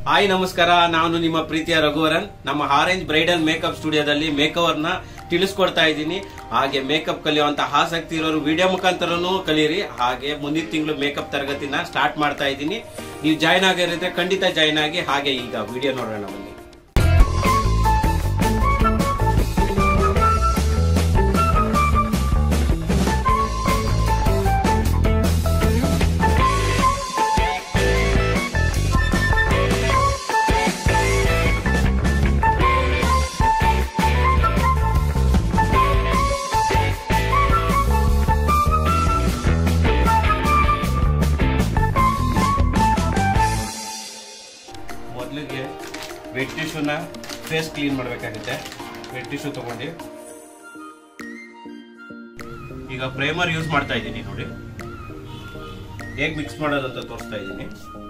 Hi ನಮಸ್ಕಾರ ನಾನು ನಿಮ್ಮ ಪ್ರೀತಿಯ ರಘುವರನ್ ನಮ್ಮ ಆರೆಂಜ್ ಬ್ರೈಡಲ್ ಮೇಕಪ್ ಸ್ಟುಡಿಯೋದಲ್ಲಿ ಮೇಕವರ್ ನ ತಿಳಿಸ್ಕೊಡ್ತಾ ಇದ್ದೀನಿ ಹಾಗೆ ಮೇಕಪ್ ಕಲಿಯುವಂತ ಆಸಕ್ತಿ ಇರೋರು ವಿಡಿಯೋ ಮುಖಾಂತರನೂ ಕಲೀರಿ ಹಾಗೆ ಮುಂದಿನ ತಿಂಗಳು ಮೇಕಪ್ ತರಗತಿನ ಸ್ಟಾರ್ಟ್ ಮಾಡ್ತಾ ಇದ್ದೀನಿ ನೀವು ಜಾಯ್ನ್ ಆಗಿರಿದ್ರೆ ಖಂಡಿತ ಜಾಯ್ನ್ ಆಗಿ ಹಾಗೆ ಈಗ ವಿಡಿಯೋ ನೋಡೋಣ ಬನ್ನಿ ಮೊದಲಿಗೆ ವೆಟ್ ಟಿಶ್ಯೂನ ಫೇಸ್ ಕ್ಲೀನ್ ಮಾಡಬೇಕಾಗುತ್ತೆ ವೆಟ್ ಟಿಶ್ಯೂ ತಗೊಂಡು ಈಗ ಪ್ರೈಮರ್ ಯೂಸ್ ಮಾಡ್ತಾ ಇದ್ದೀನಿ ನೋಡಿ ಹೇಗೆ ಮಿಕ್ಸ್ ಮಾಡೋದು ಅಂತ ತೋರಿಸ್ತಾ ಇದ್ದೀನಿ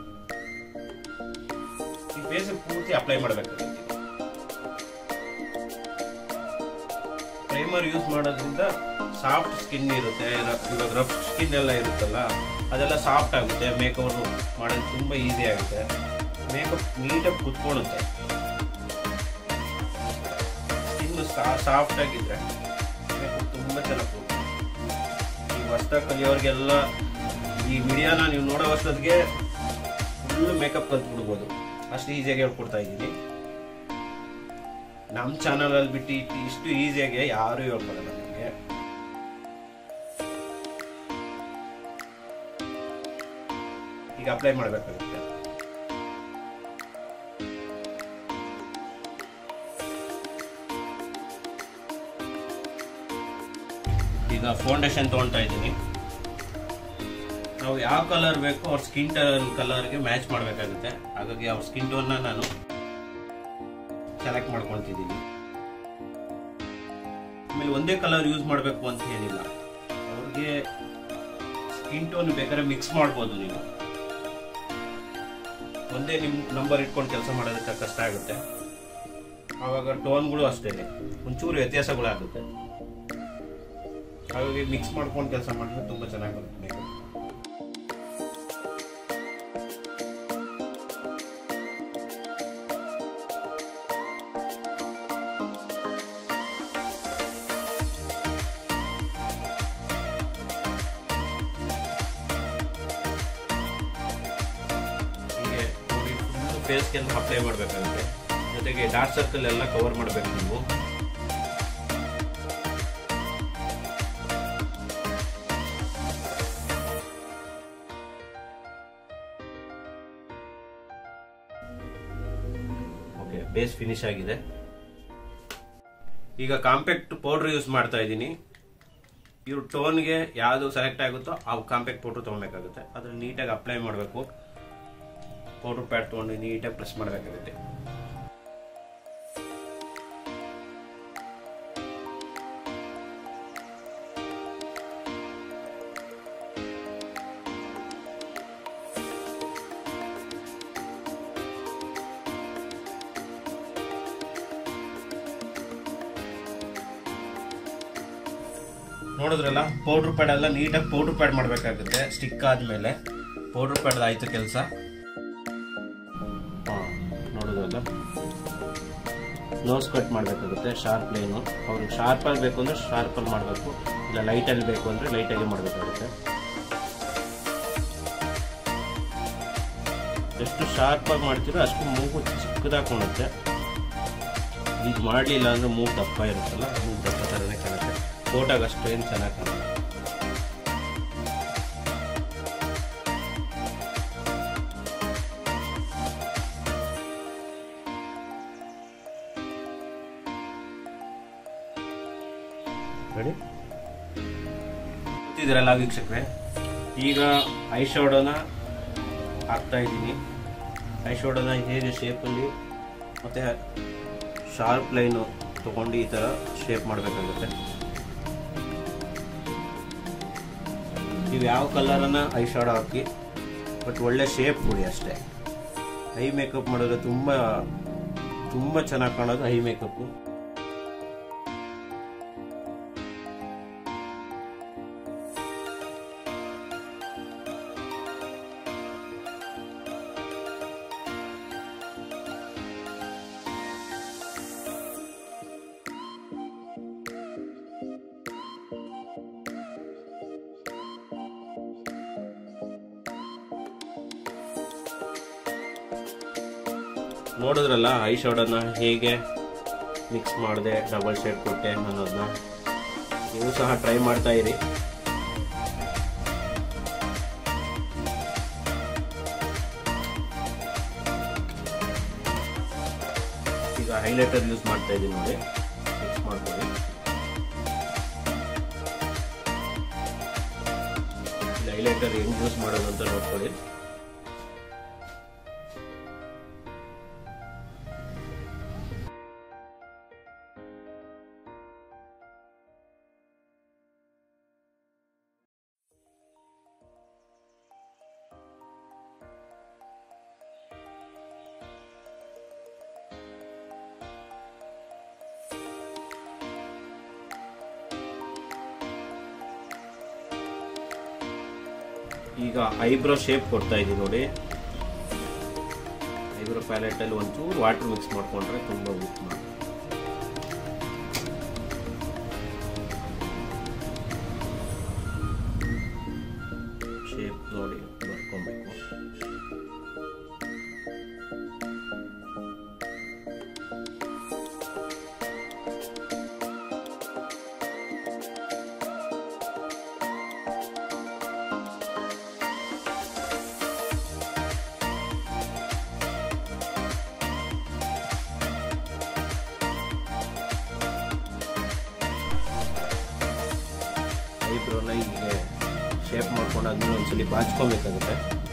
ಈ ಫೇಸ್ ಪೂರ್ತಿ ಅಪ್ಲೈ ಮಾಡಬೇಕಾಗುತ್ತೆ ಪ್ರೈಮರ್ ಯೂಸ್ ಮಾಡೋದ್ರಿಂದ ಸಾಫ್ಟ್ ಸ್ಕಿನ್ ಇರುತ್ತೆ ರ- ಇವಾಗ ರಫ್ ಸ್ಕಿನ್ ಎಲ್ಲ ಇರುತ್ತಲ್ಲ ಅದೆಲ್ಲ ಸಾಫ್ಟ್ ಆಗುತ್ತೆ ಮೇಕಪ್ ಮಾಡೋದು ತುಂಬ ಈಸಿ ಆಗುತ್ತೆ ಮೇಕಪ್ ನೀಟಾಗಿ ಕುತ್ಕೊಳ್ಳುತ್ತೆ ಸ್ಕಿನ್ ಸಾಫ್ಟ್ ಆಗಿದ್ರೆ ಮೇಕಪ್ ತುಂಬ ಚೆನ್ನಾಗಿ ಕೂರುತ್ತೆ. ಈ ಹೊಸ್ದಾಗಿ ಕಲಿಯೋರಿಗೆಲ್ಲ ಈ ವಿಡಿಯೋನ ನೀವು ನೋಡೋ ವರ್ಷದಗೆ ಫುಲ್ ಮೇಕಪ್ ಕಲ್ತ್ಬಿಡ್ಬೋದು ಅಷ್ಟು ಈಸಿಯಾಗಿ ಹೇಳ್ಕೊಡ್ತಾ ಇದ್ದೀನಿ ನಮ್ಮ ಚಾನಲ್ ಅಲ್ಲಿ ಬಿಟ್ಟು ಇಟ್ಟು ಇಷ್ಟು ಈಸಿಯಾಗಿ ಯಾರು ಹೇಳ್ಕೊಡಲ್ಲ ನಿಮಗೆ ಈಗ ಅಪ್ಲೈ ಮಾಡಬೇಕಾಗುತ್ತೆ ಈಗ ಫೌಂಡೇಶನ್ ತೊಗೊಳ್ತಾ ಇದ್ದೀನಿ ನಾವು ಯಾವ ಕಲರ್ ಬೇಕೋ ಅವ್ರ ಸ್ಕಿನ್ ಕಲರ್ಗೆ ಮ್ಯಾಚ್ ಮಾಡಬೇಕಾಗುತ್ತೆ ಹಾಗಾಗಿ ಅವ್ರ ಸ್ಕಿನ್ ಟೋನ್ನ ನಾನು ಸೆಲೆಕ್ಟ್ ಮಾಡ್ಕೊಳ್ತಿದ್ದೀನಿ ಆಮೇಲೆ ಒಂದೇ ಕಲರ್ ಯೂಸ್ ಮಾಡಬೇಕು ಅಂತ ಏನಿಲ್ಲ ಅವ್ರಿಗೆ ಸ್ಕಿನ್ ಟೋನ್ ಬೇಕಾದ್ರೆ ಮಿಕ್ಸ್ ಮಾಡ್ಬೋದು ನೀವು ಒಂದೇ ನಿಮ್ ನಂಬರ್ ಇಟ್ಕೊಂಡು ಕೆಲಸ ಮಾಡೋದಕ್ಕೆ ಕಷ್ಟ ಆಗುತ್ತೆ ಆವಾಗ ಟೋನ್ಗಳು ಅಷ್ಟೇ ಒಂಚೂರು ವ್ಯತ್ಯಾಸಗಳಾಗುತ್ತೆ ಹಾಗಾಗಿ ಮಿಕ್ಸ್ ಮಾಡ್ಕೊಂಡು ಕೆಲಸ ಮಾಡಿದ್ರೆ ತುಂಬ ಚೆನ್ನಾಗಿ ಬರುತ್ತೆ makeup. ಹೀಗೆ ನೋಡಿ ಫುಲ್ ಫೇಸ್ಗೆಲ್ಲ ಅಪ್ಲೈ ಮಾಡಬೇಕಾಗುತ್ತೆ ಜೊತೆಗೆ ಡಾರ್ಕ್ ಸರ್ಕಲ್ ಎಲ್ಲ ಕವರ್ ಮಾಡಬೇಕು ನೀವು ಓಕೆ ಬೇಸ್ ಫಿನಿಶ್ ಆಗಿದೆ ಈಗ ಕಾಂಪ್ಯಾಕ್ಟ್ ಪೌಡರ್ ಯೂಸ್ ಮಾಡ್ತಾ ಇದ್ದೀನಿ ಇವ್ರ ಟೋನ್ಗೆ ಯಾವುದು ಸೆಲೆಕ್ಟ್ ಆಗುತ್ತೋ ಆ ಕಾಂಪ್ಯಾಕ್ಟ್ ಪೌಡರ್ ತೊಗೊಬೇಕಾಗುತ್ತೆ ಅದ್ರ ನೀಟಾಗಿ ಅಪ್ಲೈ ಮಾಡಬೇಕು ಪೌಡರ್ ಪ್ಯಾಡ್ ತೊಗೊಂಡು ನೀಟಾಗಿ ಪ್ರೆಸ್ ಮಾಡಬೇಕಾಗುತ್ತೆ ನೋಡಿದ್ರಲ್ಲ ಪೌಡ್ರ್ ಪ್ಯಾಡ್ ಎಲ್ಲ ನೀಟಾಗಿ ಪೌಡ್ರ್ ಪ್ಯಾಡ್ ಮಾಡಬೇಕಾಗುತ್ತೆ ಸ್ಟಿಕ್ ಆದಮೇಲೆ ಪೌಡ್ರ್ ಪ್ಯಾಡ್ ಆಯ್ತು ಕೆಲಸ ನೋಡಿದ್ರಲ್ಲ ನೋಸ್ ಕಟ್ ಮಾಡಬೇಕಾಗುತ್ತೆ ಶಾರ್ಪ್ ಲೈನು ಅವ್ರಿಗೆ ಶಾರ್ಪಲ್ಲಿ ಬೇಕು ಅಂದರೆ ಶಾರ್ಪಲ್ಲಿ ಮಾಡಬೇಕು ಇಲ್ಲ ಲೈಟಲ್ಲಿ ಬೇಕು ಅಂದರೆ ಲೈಟಾಗಿ ಮಾಡಬೇಕಾಗುತ್ತೆ ಎಷ್ಟು ಶಾರ್ಪಾಗಿ ಮಾಡ್ತೀರೋ ಅಷ್ಟು ಮೂಗು ಚಿಕ್ಕದಾಗಿ ಕಾಣುತ್ತೆ ಈಗ ಮಾಡಲಿಲ್ಲ ಅಂದರೆ ಮೂಗು ದಪ್ಪ ಇರುತ್ತಲ್ಲ ಮೂಗು ದಪ್ಪ ಥರನೇ ಕಾಣುತ್ತೆ ಫೋಟೋಗೆ ಅಷ್ಟೇನು ಚೆನ್ನಾಗಿ ಕಾಣಲ್ಲ ರೆಡಿ ಗೊತ್ತಿದ್ರಲ್ಲ ವೀಕ್ಷಕರೇ ಈಗ ಐ ಶೋಡೋನ ಹಾಕ್ತಾ ಇದ್ದೀನಿ ಐ ಶೋಡೋನ ಹೇಗೆ ಶೇಪಲ್ಲಿ ಮತ್ತು ಶಾರ್ಪ್ ಲೈನು ತೊಗೊಂಡು ಈ ಥರ ಶೇಪ್ ಮಾಡಬೇಕಾಗುತ್ತೆ ನೀವು ಯಾವ ಕಲರನ್ನು ಐ ಶಾಡೋ ಹಾಕಿ ಬಟ್ ಒಳ್ಳೆ ಶೇಪ್ ಕೊಡಿ ಅಷ್ಟೇ ಐ ಮೇಕಪ್ ಮಾಡಿದ್ರೆ ತುಂಬ ತುಂಬ ಚೆನ್ನಾಗಿ ಕಾಣೋದು ಐ ಮೇಕಪ್ಪು ನೋಡಿದ್ರಲ್ಲ ಐ ಶಾಡೋನ ಹೇಗೆ ಮಿಕ್ಸ್ ಮಾಡಿದೆ ಡಬಲ್ ಶೇಡ್ ಕೊಟ್ಟೆ ಅನ್ನೋದನ್ನ ನೀವು ಸಹ ಟ್ರೈ ಮಾಡ್ತಾ ಇರಿ ಈಗ ಹೈಲೈಟರ್ ಯೂಸ್ ಮಾಡ್ತಾ ಇದ್ದೀನಿ ನೋಡಿ ಮಿಕ್ಸ್ ಮಾಡ್ಕೊಳ್ಳಿ ಹೈಲೈಟರ್ ಹೆಂಗ್ ಯೂಸ್ ಮಾಡೋದು ಅಂತ ನೋಡ್ಕೊಳ್ಳಿ ಈಗ ಐಬ್ರೋ ಶೇಪ್ ಕೊಡ್ತಾ ಇದ್ದೀನಿ ನೋಡಿ ಐಬ್ರೋ ಪ್ಯಾಲೆಟ್ ಅಲ್ಲಿ ಒಂಚೂರು ವಾಟರ್ ಮಿಕ್ಸ್ ಮಾಡ್ಕೊಂಡ್ರೆ ತುಂಬಾ ಉತ್ತಮ ಶೇಪ್ ನೋಡಿ ಬರ್ಕೊಬೇಕು ಐಬ್ರೋನ ಹೀಗೆ ಶೇಪ್ ಮಾಡ್ಕೊಂಡಾದ್ಮೇಲೆ ಒಂದ್ಸಲಿ ಬಾಚ್ಕೊಬೇಕಾಗುತ್ತೆ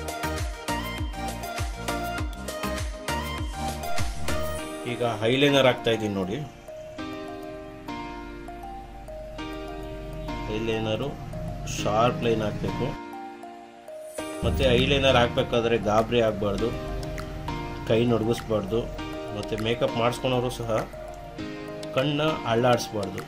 ಈಗ ಹೈಲೈನರ್ ಹಾಕ್ತಾ ಇದ್ದೀನಿ ನೋಡಿ ಐಲೈನರು ಶಾರ್ಪ್ ಲೈನ್ ಹಾಕಬೇಕು ಮತ್ತೆ ಐಲೈನರ್ ಹಾಕ್ಬೇಕಾದ್ರೆ ಗಾಬರಿ ಆಗಬಾರ್ದು ಕೈ ನೊಡಗಿಸ್ಬಾರ್ದು ಮತ್ತೆ ಮೇಕಪ್ ಮಾಡಿಸ್ಕೊಳೋರು ಸಹ ಕಣ್ಣ ಅಳ್ಳಾಡಿಸ್ಬಾರ್ದು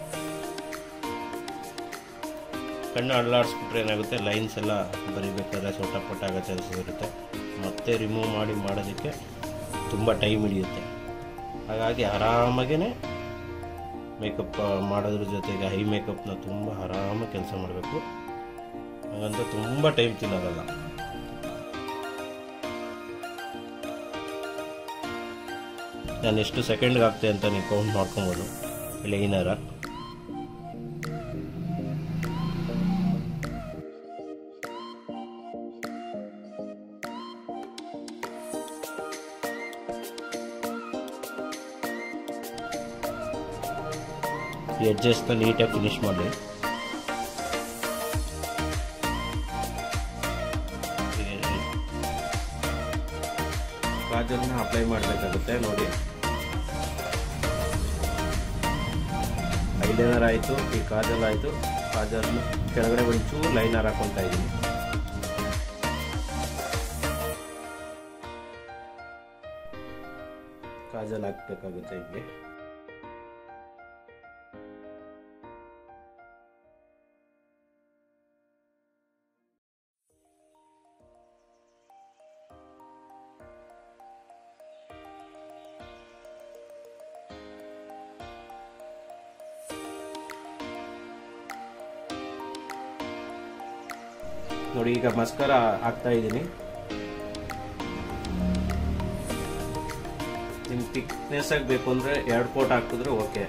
ಕಣ್ಣು ಅಳ್ಳಾಡಿಸ್ಬಿಟ್ರೆ ಏನಾಗುತ್ತೆ ಲೈನ್ಸ್ ಎಲ್ಲ ಬರಿಬೇಕಾದ್ರೆ ಸೊಟ್ಟ ಪಟ್ಟ ಆಗೋ ಚಾನ್ಸಸ್ ಇರುತ್ತೆ ಮತ್ತೆ ರಿಮೂವ್ ಮಾಡಿ ಮಾಡೋದಕ್ಕೆ ತುಂಬ ಟೈಮ್ ಹಿಡಿಯುತ್ತೆ ಹಾಗಾಗಿ ಆರಾಮಾಗೇ ಮೇಕಪ್ ಮಾಡೋದ್ರ ಜೊತೆಗೆ ಹೈ ಮೇಕಪ್ನ ತುಂಬ ಆರಾಮಾಗಿ ಕೆಲಸ ಮಾಡಬೇಕು ಹಾಗಂತ ತುಂಬ ಟೈಮ್ ತಿನ್ನೋದಲ್ಲ ನಾನು ಎಷ್ಟು ಸೆಕೆಂಡ್ಗೆ ಆಗ್ತೆ ಅಂತ ನೀವು ಕೌಂಟ್ ಮಾಡ್ಕೊಬೋದು ಲೈನರ ಎಡ್ಜಸ್ನ ನೀಟಾಗಿ ಫಿನಿಶ್ ಮಾಡಿ ಕಾಜಲ್ನ ಅಪ್ಲೈ ಮಾಡಬೇಕಾಗುತ್ತೆ ನೋಡಿ ಐಲೈನರ್ ಆಯಿತು ಈ ಕಾಜಲ್ ಆಯಿತು ಕಾಜಲ್ ಕೆಳಗಡೆ ಒಂಚೂರು ಲೈನರ್ ಹಾಕೊತಾ ಇದ್ದೀನಿ ಕಾಜಲ್ ಹಾಕ್ಬೇಕಾಗುತ್ತೆ ಇಲ್ಲಿ ನೋಡಿ ಈಗ ಮಸ್ಕರ ಹಾಕ್ತಾ ಇದ್ದೀನಿ ನಿಮ್ಗೆ ಥಿಕ್ನೆಸ್ ಆಗಿ ಬೇಕು ಅಂದ್ರೆ ಎರಡು ಕೋಟ್ ಹಾಕಿದ್ರೆ ಓಕೆ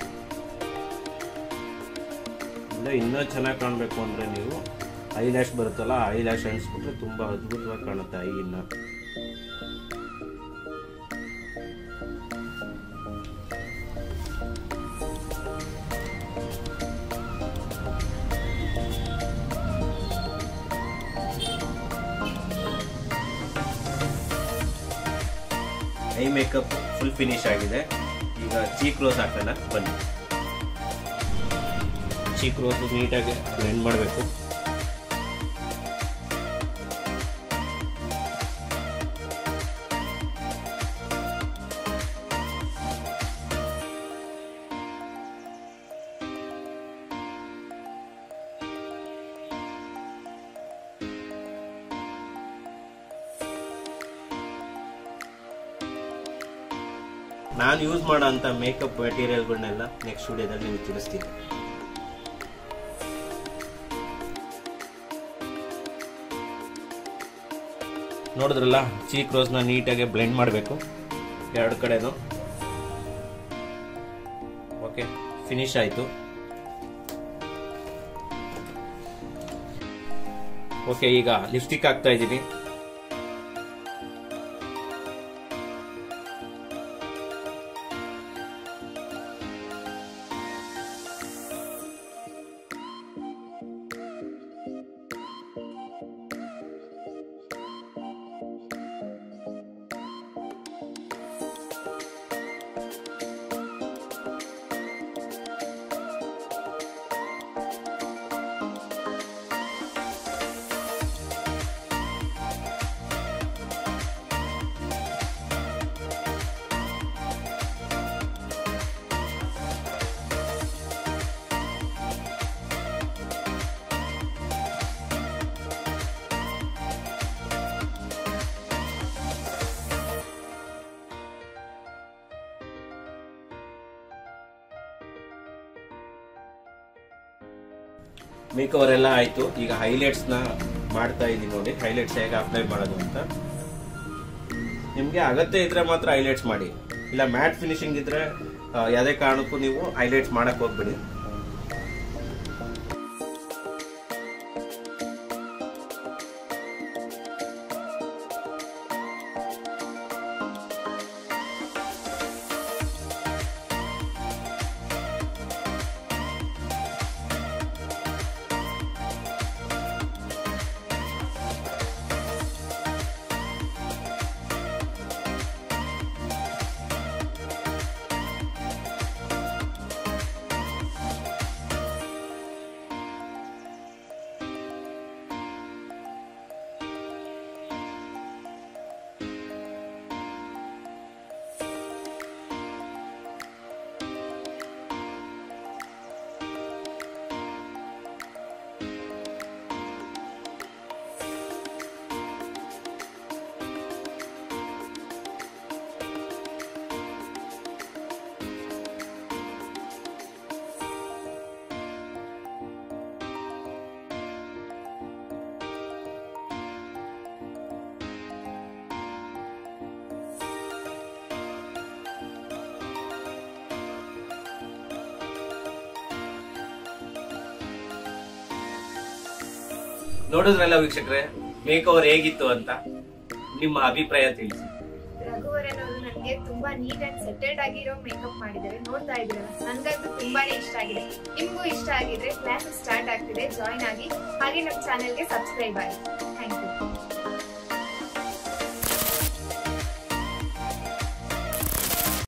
ಇಲ್ಲ ಇನ್ನೂ ಚೆನ್ನಾಗಿ ಕಾಣಬೇಕು ಅಂದ್ರೆ ನೀವು ಐ ಲ್ಯಾಶ್ ಬರುತ್ತಲ್ಲ ಐ ಲ್ಯಾಶ್ ಅಣಿಸ್ಬಿಟ್ರೆ ತುಂಬಾ ಅದ್ಭುತವಾಗಿ ಕಾಣುತ್ತೆ ಐ ಇನ್ನ ಐ ಮೇಕಪ್ ಫುಲ್ ಫಿನಿಶ್ ಆಗಿದೆ ಈಗ ಚೀಕ್ ರೋಸ್ ಹಾಕೋಣ ಬನ್ನಿ ಚೀಕ್ ರೋಸ್ ನೀಟಾಗಿ ಬ್ಲೆಂಡ್ ಮಾಡಬೇಕು ನಾನು ಯೂಸ್ ಮಾಡೋ ಅಂತ ಮೇಕಪ್ ಮೆಟೀರಿಯಲ್ಗಳನ್ನೆಲ್ಲ ನೆಕ್ಸ್ಟ್ ವಿಡಿಯೋದಲ್ಲಿ ನಿಮ್ಗೆ ತಿಳಿಸ್ತೀನಿ ನೋಡಿದ್ರಲ್ಲ ಚೀಕ್ ರೋಸ್ನ ನೀಟಾಗಿ ಬ್ಲೆಂಡ್ ಮಾಡಬೇಕು ಎರಡು ಕಡೆನು ಓಕೆ ಫಿನಿಶ್ ಆಯ್ತು ಓಕೆ ಈಗ ಲಿಪ್ಸ್ಟಿಕ್ ಹಾಕ್ತಾ ಇದ್ದೀನಿ ಮೇಕ್ ಓವರ್ ಎಲ್ಲ ಆಯ್ತು ಈಗ ಹೈಲೈಟ್ಸ್ ನ ಮಾಡ್ತಾ ಇದ್ದೀನಿ ನೋಡಿ ಹೈಲೈಟ್ಸ್ ಹೇಗೆ ಅಪ್ಲೈ ಮಾಡೋದು ಅಂತ ನಿಮ್ಗೆ ಅಗತ್ಯ ಇದ್ರೆ ಮಾತ್ರ ಹೈಲೈಟ್ಸ್ ಮಾಡಿ ಇಲ್ಲ ಮ್ಯಾಟ್ ಫಿನಿಶಿಂಗ್ ಇದ್ರೆ ಆ, ಯಾವುದೇ ಕಾರಣಕ್ಕೂ ನೀವು ಹೈಲೈಟ್ಸ್ ಮಾಡಕ್ ಹೋಗ್ಬೇಡಿ ನೋಡಿದ್ರಲ್ಲ ವೀಕ್ಷಕರೇ ಮೇಕ್ ಓವರ್ ಹೇಗಿತ್ತು ಅಂತ ನಿಮ್ಮ ಅಭಿಪ್ರಾಯ ತಿಳಿಸಿ ರಘುವರನ್ ಅವರು ನನಗೆ ತುಂಬಾ ನೀಟ್ ಅಂಡ್ ಸೆಟಲ್ಡ್ ಆಗಿರೋ ಮೇಕಪ್ ಮಾಡಿದ್ದಾರೆ ನೋಡ್ತಾ ಇದ್ದೀರಲ್ಲ ನನ್ಗಂತೂ ತುಂಬಾನೇ ಇಷ್ಟ ಆಗಿದೆ ನಿಮ್ಗೂ ಇಷ್ಟ ಆಗಿದ್ರೆ ಕ್ಲಾಸಸ್ ಸ್ಟಾರ್ಟ್ ಆಗ್ತಿದೆ ಜಾಯ್ನ್ ಆಗಿ ಹಾಗೆ ನಮ್ಮ ಚಾನೆಲ್ಗೆ ಸಬ್ಸ್ಕ್ರೈಬ್ ಆಗಿ ಥ್ಯಾಂಕ್ ಯು